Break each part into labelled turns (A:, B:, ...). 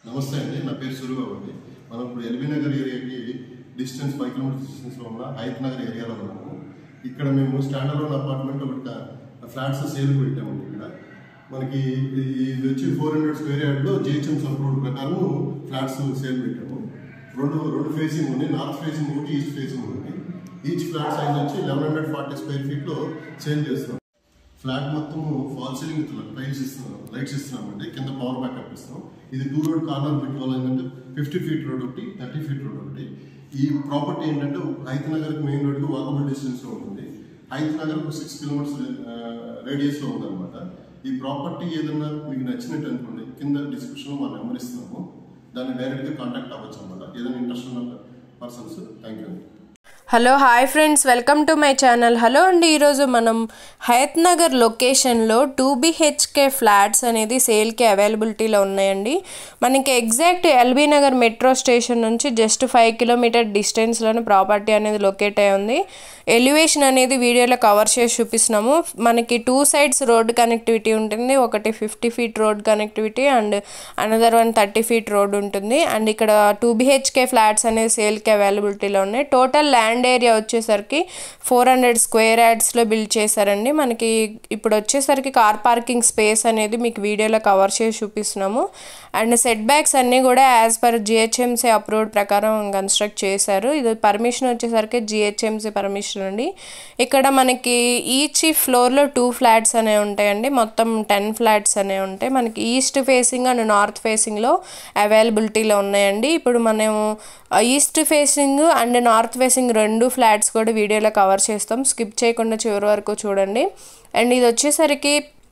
A: నమస్తే అండి నా పేరు సూరిబాబు అండి మనం ఇప్పుడు ఎల్బీ నగర్ ఏరియాకి డిస్టెన్స్ ఫైవ్ కిలోమీటర్స్ డిస్టెన్స్లో ఉన్న హైత్ నగర్ ఏరియాలో ఉన్నాము ఇక్కడ మేము స్టాండర్డ్ అపార్ట్మెంట్ ఒకటి ఫ్లాట్స్ సేల్ పెట్టామండి ఇక్కడ మనకి ఇది ఇది వచ్చి ఫోర్ హండ్రెడ్ స్క్వేర్ యార్డ్లో జిహెచ్ఎంస్ అప్రూవ్డ్ ప్రకారం ఫ్లాట్స్ సేల్ పెట్టాము రెండు రెండు ఫేసింగ్ ఉంది నార్త్ ఫేసింగ్ ఒకటి ఈస్ట్ ఫేసింగ్ ఉంది ఈచ్ ఫ్లాట్ సైజ్ వచ్చి లెవెన్ హండ్రెడ్ ఫార్టీ స్క్వేర్ ఫీట్లో సేల్ చేస్తున్నాం ఫ్లాట్ మొత్తం ఫాల్ సీలింగ్ విత్ లైట్స్ ఇస్తున్నాం లైట్స్ ఇస్తున్నాం అండి కింద పవర్ బ్యాకప్ ఇస్తున్నాం ఇది టూ రోడ్ కార్నర్ పెట్టుకోవాలి ఏంటంటే ఫిఫ్టీ ఫీట్ రోడ్ ఒకటి థర్టీ ఫీట్ రోడ్ ఒకటి ఈ ప్రాపర్టీ ఏంటంటే హైత్ నగర్ మెయిన్ రోడ్కి వాకబుల్ డిస్టెన్స్ లో ఉంటుంది Hayath Nagar six kilometers radius లో ఉందన్నమాట ఈ ప్రాపర్టీ ఏదన్నా మీకు నచ్చినట్టు అనుకోండి కింద డిస్క్రిప్షన్ లో మా నెంబర్ ఇస్తున్నాము దాన్ని డైరెక్ట్ గా కాంటాక్ట్ అవ్వచ్చు అనమాట ఏదైనా ఇంట్రెస్ట్ ఉన్న పర్సన్స్ థ్యాంక్ యూ అండి
B: hello hi friends welcome to my channel hello అండి ఈరోజు మనం హయత్ నగర్ లొకేషన్లో టూ బిహెచ్కే ఫ్లాట్స్ అనేది సేల్కి అవైలబిలిటీలో ఉన్నాయండి మనకి exact LB Nagar metro station నుంచి జస్ట్ ఫైవ్ కిలోమీటర్ డిస్టెన్స్లోనే ప్రాపర్టీ అనేది లొకేట్ అయి ఉంది ఎలివేషన్ అనేది వీడియోలో కవర్ చేసి చూపిస్తున్నాము మనకి టూ సైడ్స్ రోడ్ కనెక్టివిటీ ఉంటుంది ఒకటి fifty feet road connectivity and another one thirty feet road ఉంటుంది అండ్ ఇక్కడ టూ బిహెచ్కే ఫ్లాట్స్ అనేది సేల్కి అవైలబిలిటీలో ఉన్నాయి టోటల్ ల్యాండ్ ఏరియా వచ్చేసరికి ఫోర్ హండ్రెడ్ స్క్వేర్ యార్డ్స్లో బిల్డ్ చేశారండి మనకి ఇప్పుడు వచ్చేసరికి కార్ పార్కింగ్ స్పేస్ అనేది మీకు వీడియోలో కవర్ చేసి చూపిస్తున్నాము అండ్ సెట్ బ్యాక్స్ అన్నీ కూడా యాజ్ పర్ జిహెచ్ఎంసీ అప్రూవ్డ్ ప్రకారం కన్స్ట్రక్ట్ చేశారు ఇది పర్మిషన్ వచ్చేసరికి జిహెచ్ఎంసీ పర్మిషన్ అండి ఇక్కడ మనకి ఈచ్ ఫ్లోర్లో టూ ఫ్లాట్స్ అనేవి ఉంటాయండి మొత్తం టెన్ ఫ్లాట్స్ అనేవి ఉంటాయి మనకి ఈస్ట్ ఫేసింగ్ అండ్ నార్త్ ఫేసింగ్లో అవైలబిలిటీలో ఉన్నాయండి ఇప్పుడు మనము east facing and north facing రెండు ఫ్లాట్స్ కూడా వీడియోలో కవర్ చేస్తాం స్కిప్ చేయకుండా చివరి వరకు చూడండి అండ్ ఇది వచ్చేసరికి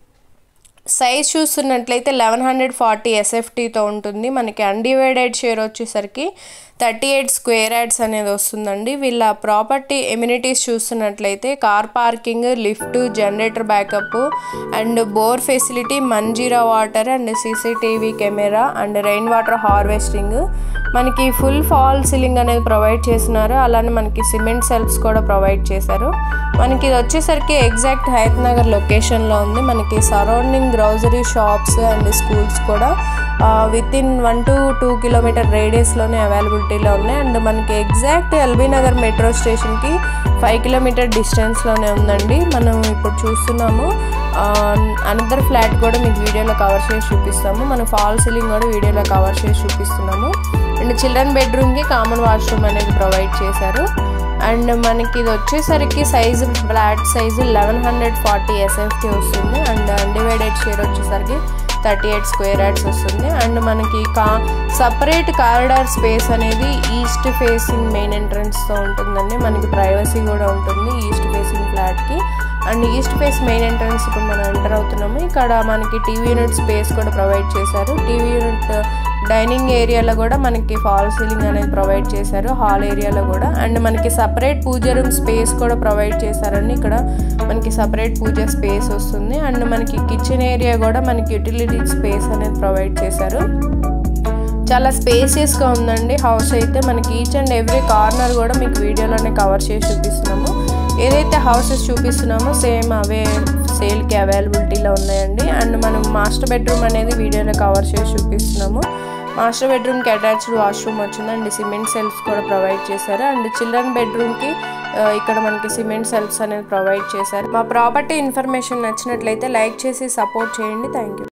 B: సైజ్ చూస్తున్నట్లయితే లెవెన్ హండ్రెడ్ ఫార్టీ ఎస్ఎఫ్టీతో ఉంటుంది మనకి అన్డివైడెడ్ షేర్ వచ్చేసరికి థర్టీ ఎయిట్ స్క్వేర్ యార్డ్స్ అనేది వస్తుందండి వీళ్ళ ప్రాపర్టీ ఎమ్యూనిటీస్ చూస్తున్నట్లయితే car parking lift generator backup and bore facility Manjira water and CCTV camera and rain water harvesting మనకి ఫుల్ ఫాల్ సీలింగ్ అనేది ప్రొవైడ్ చేస్తున్నారు అలానే మనకి సిమెంట్ సెల్ఫ్స్ కూడా ప్రొవైడ్ చేశారు మనకి ఇది వచ్చేసరికి ఎగ్జాక్ట్ హయత్ నగర్ లొకేషన్లో ఉంది మనకి surrounding grocery shops and schools కూడా within one to two kilometer రేడియస్లోనే అవైలబిలిటీలో ఉన్నాయి అండ్ మనకి ఎగ్జాక్ట్ ఎల్బీ నగర్ మెట్రో స్టేషన్కి ఫైవ్ కిలోమీటర్ డిస్టెన్స్లోనే ఉందండి మనం ఇప్పుడు చూస్తున్నాము అనదర్ ఫ్లాట్ కూడా మీకు వీడియోలో కవర్ చేసి చూపిస్తాము మనం ఫాల్ సీలింగ్ కూడా వీడియోలో కవర్ చేసి చూపిస్తున్నాము అండ్ చిల్డ్రన్ బెడ్రూమ్కి కామన్ వాష్రూమ్ అనేది ప్రొవైడ్ చేశారు అండ్ మనకి ఇది వచ్చేసరికి size flat size eleven hundred forty SFT వస్తుంది అండ్ అన్డివైడెడ్ షేర్ వచ్చేసరికి థర్టీ ఎయిట్ స్క్వేర్ యార్డ్స్ వస్తుంది అండ్ మనకి కా సపరేట్ కారిడార్ స్పేస్ అనేది ఈస్ట్ ఫేసింగ్ మెయిన్ ఎంట్రన్స్తో ఉంటుందండి మనకి ప్రైవసీ కూడా ఉంటుంది ఈస్ట్ ఫేసింగ్ ఫ్లాట్కి and east face main entrance ఇప్పుడు మనం ఎంటర్ అవుతున్నాము ఇక్కడ మనకి టీవీ యూనిట్ స్పేస్ కూడా ప్రొవైడ్ చేశారు టీవీ యూనిట్ డైనింగ్ ఏరియాలో కూడా మనకి ఫాల్ సీలింగ్ అనేది ప్రొవైడ్ చేశారు హాల్ ఏరియాలో కూడా అండ్ మనకి సపరేట్ పూజ రూమ్ స్పేస్ కూడా ప్రొవైడ్ చేశారండి ఇక్కడ మనకి సపరేట్ పూజ స్పేస్ వస్తుంది అండ్ మనకి కిచెన్ ఏరియా కూడా మనకి యూటిలిటీ స్పేస్ అనేది ప్రొవైడ్ చేశారు చాలా స్పేసియస్గా ఉందండి హౌస్ అయితే మనకి ఈచ్ అండ్ ఎవ్రీ కార్నర్ కూడా మీకు వీడియోలోనే కవర్ చేసి చూపిస్తున్నాము ఏదైతే హౌసెస్ చూపిస్తున్నామో సేమ్ అవే సేల్కి అవైలబిలిటీలో ఉన్నాయండి అండ్ మనం మాస్టర్ బెడ్రూమ్ అనేది వీడియోలో కవర్ చేసి చూపిస్తున్నాము మాస్టర్ బెడ్రూమ్కి అటాచ్డ్ వాష్రూమ్ వచ్చింది అండ్ సిమెంట్ సెల్ఫ్స్ కూడా ప్రొవైడ్ చేశారు అండ్ చిల్డ్రన్ బెడ్రూమ్కి ఇక్కడ మనకి సిమెంట్ సెల్ఫ్స్ అనేది ప్రొవైడ్ చేశారు మా ప్రాపర్టీ ఇన్ఫర్మేషన్ నచ్చినట్లయితే లైక్ చేసి సపోర్ట్ చేయండి థ్యాంక్ యూ